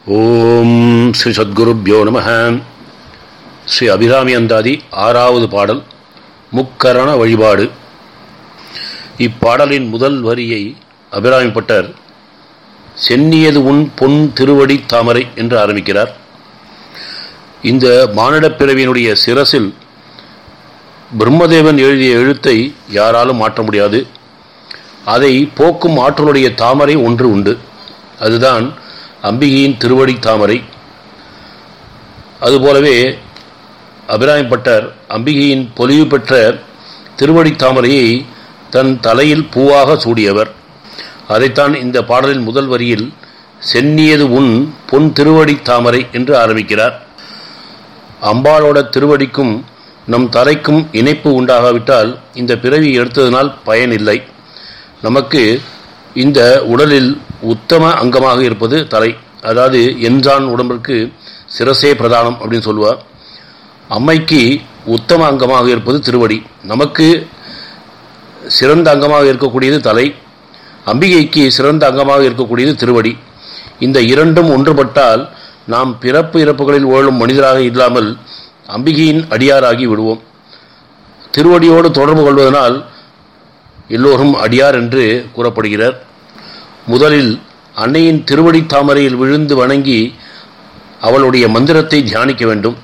ஓம் ஸ்ரீ சத்குருப்யோ நம ஸ்ரீ அபிராமி அந்தாதி ஆறாவது பாடல் முக்கரண வழிபாடு இப்பாடலின் முதல் வரியை அபிராமிப்பட்டர் சென்னியது உன் பொன் திருவடி தாமரை என்று ஆரம்பிக்கிறார் இந்த மானிடப் பிறவியினுடைய சிரசில் பிரம்மதேவன் எழுதிய எழுத்தை யாராலும் மாற்ற முடியாது அதை போக்கும் ஆற்றலுடைய தாமரை ஒன்று உண்டு அதுதான் அம்பிகையின் திருவடி தாமரை அதுபோலவே அபிராமிப்பட்டர் அம்பிகையின் பொலிவு பெற்ற திருவடி தாமரையை தன் தலையில் பூவாக சூடியவர் அதைத்தான் இந்த பாடலின் முதல் வரியில் சென்னியது உன் பொன் திருவடி தாமரை என்று ஆரம்பிக்கிறார் அம்பாளோட திருவடிக்கும் நம் தலைக்கும் இணைப்பு உண்டாகாவிட்டால் இந்த பிறவி எடுத்ததனால் பயனில்லை நமக்கு இந்த உடலில் உத்தம அங்கமாக இருப்பது தலை அதாவது என்ஜான் உடம்பிற்கு சிரசே பிரதானம் அப்படின்னு சொல்லுவார் அம்மைக்கு உத்தம அங்கமாக இருப்பது திருவடி நமக்கு சிறந்த அங்கமாக இருக்கக்கூடியது தலை அம்பிகைக்கு சிறந்த அங்கமாக இருக்கக்கூடியது திருவடி இந்த இரண்டும் ஒன்றுபட்டால் நாம் பிறப்பு இறப்புகளில் ஓழும் மனிதராக இல்லாமல் அம்பிகையின் அடியாராகி விடுவோம் திருவடியோடு தொடர்பு கொள்வதனால் எல்லோரும் அடியார் என்று கூறப்படுகிறார் முதலில் அன்னையின் திருவடி தாமரையில் விழுந்து வணங்கி அவளுடைய மந்திரத்தை தியானிக்க வேண்டும்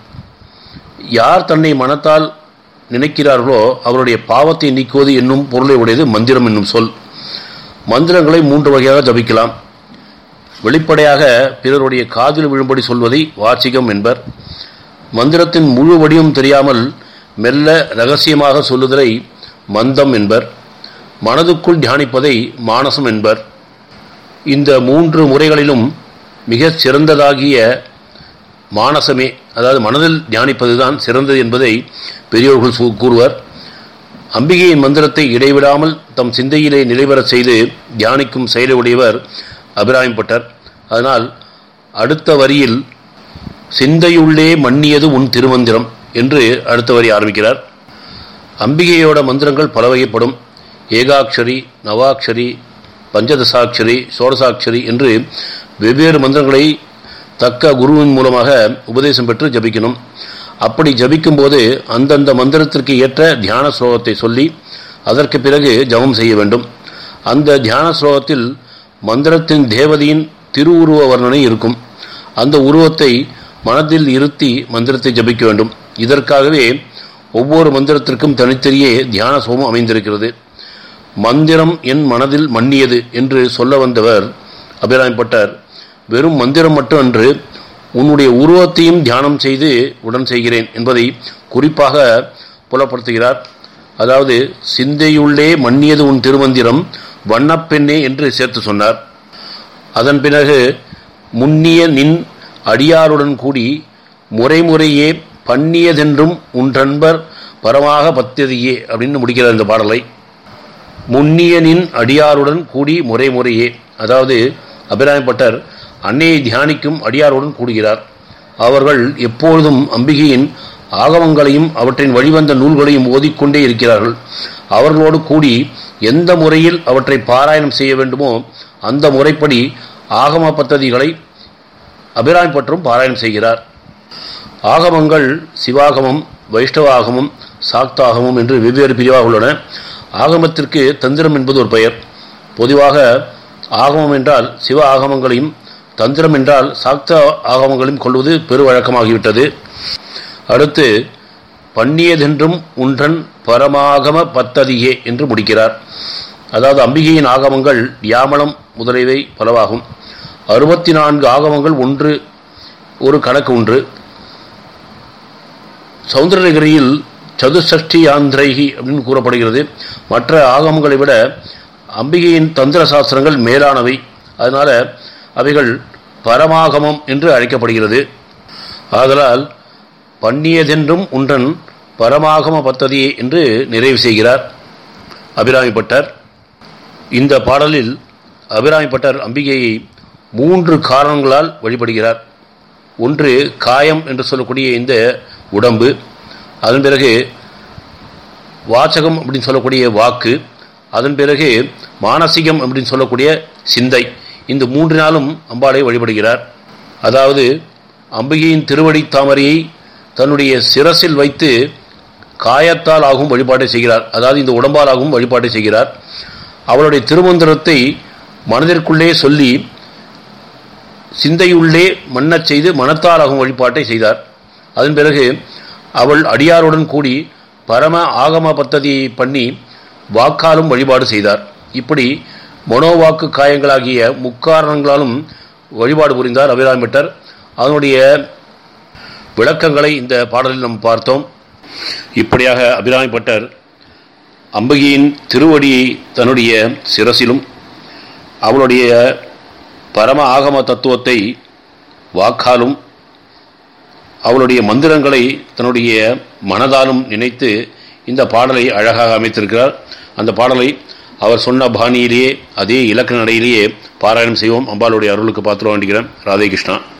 யார் தன்னை மனத்தால் நினைக்கிறார்களோ அவருடைய பாவத்தை நீக்குவது என்னும் பொருளை உடையது மந்திரம் என்னும் சொல் மந்திரங்களை மூன்று வகையாக ஜபிக்கலாம் வெளிப்படையாக பிறருடைய காதில் விழும்படி சொல்வதை வாச்சிகம் என்பர் மந்திரத்தின் முழு வடிவம் தெரியாமல் மெல்ல ரகசியமாக சொல்லுதலை மந்தம் என்பர் மனதுக்குள் தியானிப்பதை மானசம் என்பர் இந்த மூன்று முறைகளிலும் மிகச் சிறந்ததாகிய மானசமே அதாவது மனதில் தியானிப்பதுதான் சிறந்தது என்பதை பெரியோர்கள் கூறுவர் அம்பிகையின் மந்திரத்தை இடைவிடாமல் தம் சிந்தையிலே நிலைபெறச் செய்து தியானிக்கும் செயலுடையவர் அபிராமிப்பட்டர் அதனால் அடுத்த வரியில் சிந்தையுள்ளே மன்னியது உன் திருமந்திரம் என்று அடுத்த வரி ஆரம்பிக்கிறார் அம்பிகையோட மந்திரங்கள் பல வகைப்படும் ஏகாட்சரி நவாட்சரி பஞ்சதசாட்சரி சோடசாட்சரி என்று வெவ்வேறு மந்திரங்களை தக்க குருவின் மூலமாக உபதேசம் பெற்று ஜபிக்கணும் அப்படி ஜபிக்கும் போது அந்தந்த மந்திரத்திற்கு ஏற்ற தியான ஸ்லோகத்தை சொல்லி அதற்கு பிறகு ஜபம் செய்ய வேண்டும் அந்த தியான ஸ்லோகத்தில் மந்திரத்தின் தேவதையின் திருவுருவ வர்ணனை இருக்கும் அந்த உருவத்தை மனதில் இருத்தி மந்திரத்தை ஜபிக்க வேண்டும் இதற்காகவே ஒவ்வொரு மந்திரத்திற்கும் தனித்தனியே தியான சோமம் அமைந்திருக்கிறது மந்திரம் என் மனதில் மன்னியது என்று சொல்ல வந்தவர் அபிராமிப்பட்டார் வெறும் மந்திரம் மட்டும் அன்று உன்னுடைய உருவத்தையும் தியானம் செய்து உடன் செய்கிறேன் என்பதை குறிப்பாக புலப்படுத்துகிறார் அதாவது சிந்தையுள்ளே மன்னியது உன் திருமந்திரம் வண்ணப்பெண்ணே என்று சேர்த்து சொன்னார் அதன் பிறகு முன்னிய நின் அடியாருடன் கூடி முறைமுறையே பண்ணியதென்றும் உன்றன்பர் பரமாக பத்தியதையே அப்படின்னு முடிக்கிறார் இந்த பாடலை முன்னியனின் அடியாருடன் கூடி முறை முறையே அதாவது அபிராமிப்பட்டர் அன்னையை தியானிக்கும் அடியாருடன் கூடுகிறார் அவர்கள் எப்பொழுதும் அம்பிகையின் ஆகமங்களையும் அவற்றின் வழிவந்த நூல்களையும் ஓதிக்கொண்டே இருக்கிறார்கள் அவர்களோடு கூடி எந்த முறையில் அவற்றை பாராயணம் செய்ய வேண்டுமோ அந்த முறைப்படி ஆகம பத்ததிகளை அபிராமிப்பற்றும் பாராயணம் செய்கிறார் ஆகமங்கள் சிவாகமம் வைஷ்ணவ ஆகமம் சாக்தாகமம் என்று வெவ்வேறு பிரிவாக உள்ளன ஆகமத்திற்கு தந்திரம் என்பது ஒரு பெயர் பொதுவாக ஆகமம் என்றால் சிவ ஆகமங்களையும் தந்திரம் என்றால் சாக்த ஆகமங்களையும் கொள்வது பெரு வழக்கமாகிவிட்டது அடுத்து பண்ணியதென்றும் உன்றன் பரமாகம பத்ததியே என்று முடிக்கிறார் அதாவது அம்பிகையின் ஆகமங்கள் யாமளம் முதலியவை பலவாகும் அறுபத்தி நான்கு ஆகமங்கள் ஒன்று ஒரு கணக்கு ஒன்று சௌந்தரகிரியில் சதுஷ்டி ஆந்திரைகி அப்படின்னு கூறப்படுகிறது மற்ற ஆகமங்களை விட அம்பிகையின் தந்திர சாஸ்திரங்கள் மேலானவை அதனால் அவைகள் பரமாகமம் என்று அழைக்கப்படுகிறது ஆதலால் பண்ணியதென்றும் உன்றன் பரமாகம பத்ததியே என்று நிறைவு செய்கிறார் அபிராமிப்பட்டர் இந்த பாடலில் அபிராமிப்பட்டர் அம்பிகையை மூன்று காரணங்களால் வழிபடுகிறார் ஒன்று காயம் என்று சொல்லக்கூடிய இந்த உடம்பு அதன் பிறகு வாசகம் அப்படின்னு சொல்லக்கூடிய வாக்கு அதன் பிறகு மானசீகம் அப்படின்னு சொல்லக்கூடிய சிந்தை இந்த மூன்றினாலும் அம்பாளை வழிபடுகிறார் அதாவது அம்பிகையின் திருவடி தாமரையை தன்னுடைய சிரசில் வைத்து காயத்தால் ஆகும் வழிபாட்டை செய்கிறார் அதாவது இந்த உடம்பால் ஆகும் வழிபாட்டை செய்கிறார் அவளுடைய திருமந்திரத்தை மனதிற்குள்ளே சொல்லி சிந்தையுள்ளே மன்னச் செய்து மனத்தால் ஆகும் வழிபாட்டை செய்தார் அதன் பிறகு அவள் அடியாருடன் கூடி பரம ஆகம பத்ததியை பண்ணி வாக்காலும் வழிபாடு செய்தார் இப்படி மனோவாக்கு காயங்களாகிய முக்காரணங்களாலும் வழிபாடு புரிந்தார் அபிராமிட்டர் அதனுடைய விளக்கங்களை இந்த பாடலில் நாம் பார்த்தோம் இப்படியாக அபிராமிப்பட்டர் அம்பிகையின் திருவடியை தன்னுடைய சிரசிலும் அவளுடைய பரம ஆகம தத்துவத்தை வாக்காலும் அவளுடைய மந்திரங்களை தன்னுடைய மனதாலும் நினைத்து இந்த பாடலை அழகாக அமைத்திருக்கிறார் அந்த பாடலை அவர் சொன்ன பாணியிலேயே அதே இலக்கண நடையிலேயே பாராயணம் செய்வோம் அம்பாளுடைய அருளுக்கு பாத்திரம் வேண்டுகிறேன் ராதே கிருஷ்ணா